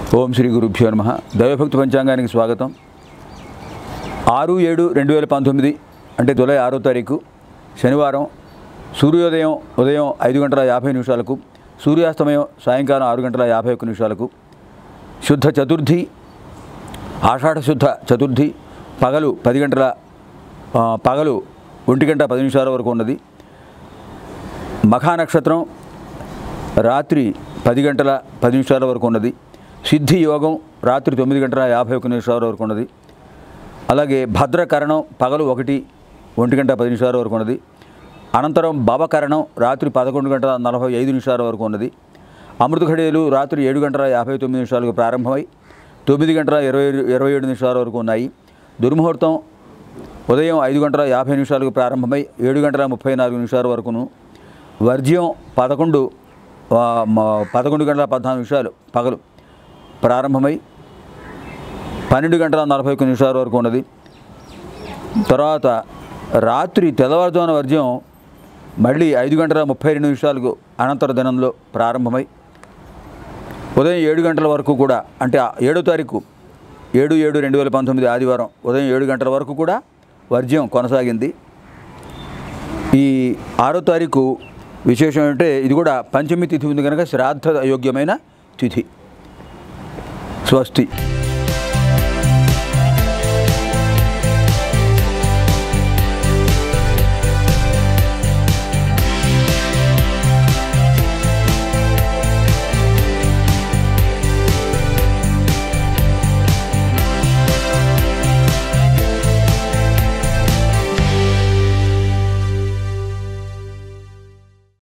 ఓం శ్రీ గురుభ్యో నమ దైవభక్తి పంచాంగానికి స్వాగతం ఆరు ఏడు రెండు వేల పంతొమ్మిది అంటే జూలై ఆరో తారీఖు శనివారం సూర్యోదయం ఉదయం ఐదు గంటల యాభై నిమిషాలకు సూర్యాస్తమయం సాయంకాలం ఆరు గంటల యాభై ఒక్క నిమిషాలకు శుద్ధ చతుర్థి ఆషాఢ శుద్ధ చతుర్థి పగలు పది గంటల ఆ, పగలు ఒంటి గంట పది నిమిషాల వరకు ఉన్నది మఖా నక్షత్రం రాత్రి పది గంటల పది నిమిషాల వరకు ఉన్నది సిద్ధి యోగం రాత్రి తొమ్మిది గంటల యాభై ఒక్క నిమిషాల వరకు ఉన్నది అలాగే భద్రకరణం పగలు ఒకటి ఒంటి గంట పది నిమిషాల వరకు ఉన్నది అనంతరం భవకరణం రాత్రి పదకొండు గంటల నలభై ఐదు నిమిషాల వరకు ఉన్నది అమృత ఘడియలు రాత్రి ఏడు గంటల యాభై తొమ్మిది నిమిషాలకు ప్రారంభమై తొమ్మిది గంటల ఇరవై ఇరవై ఏడు నిమిషాల వరకు ఉన్నాయి దుర్ముహూర్తం ఉదయం ఐదు గంటల యాభై నిమిషాలకు ప్రారంభమై ఏడు గంటల ముప్పై నాలుగు నిమిషాల వరకును వర్జ్యం పదకొండు ఆ, మ- పదకొండు గంటల పద్నాలుగు నిమిషాలు పగలు ప్రారంభమై పన్నెండు గంటల నలభై ఒక్క నిమిషాల వరకు ఉన్నది తర్వాత రాత్రి తెల్లవారుజామున వర్జ్యం మళ్ళీ ఐదు గంటల ముప్పై రెండు నిమిషాలకు అనంతర దినంలో ప్రారంభమై ఉదయం ఏడు గంటల వరకు కూడా అంటే ఆ ఏడో తారీఖు ఏడు ఏడు రెండు వేల పంతొమ్మిది ఆదివారం ఉదయం ఏడు గంటల వరకు కూడా వర్జ్యం కొనసాగింది ఈ ఆరో తారీఖు విశేషం అంటే ఇది కూడా పంచమి తిథి ఉంది కనుక శ్రాద్ధ యోగ్యమైన తిథి స్వస్తి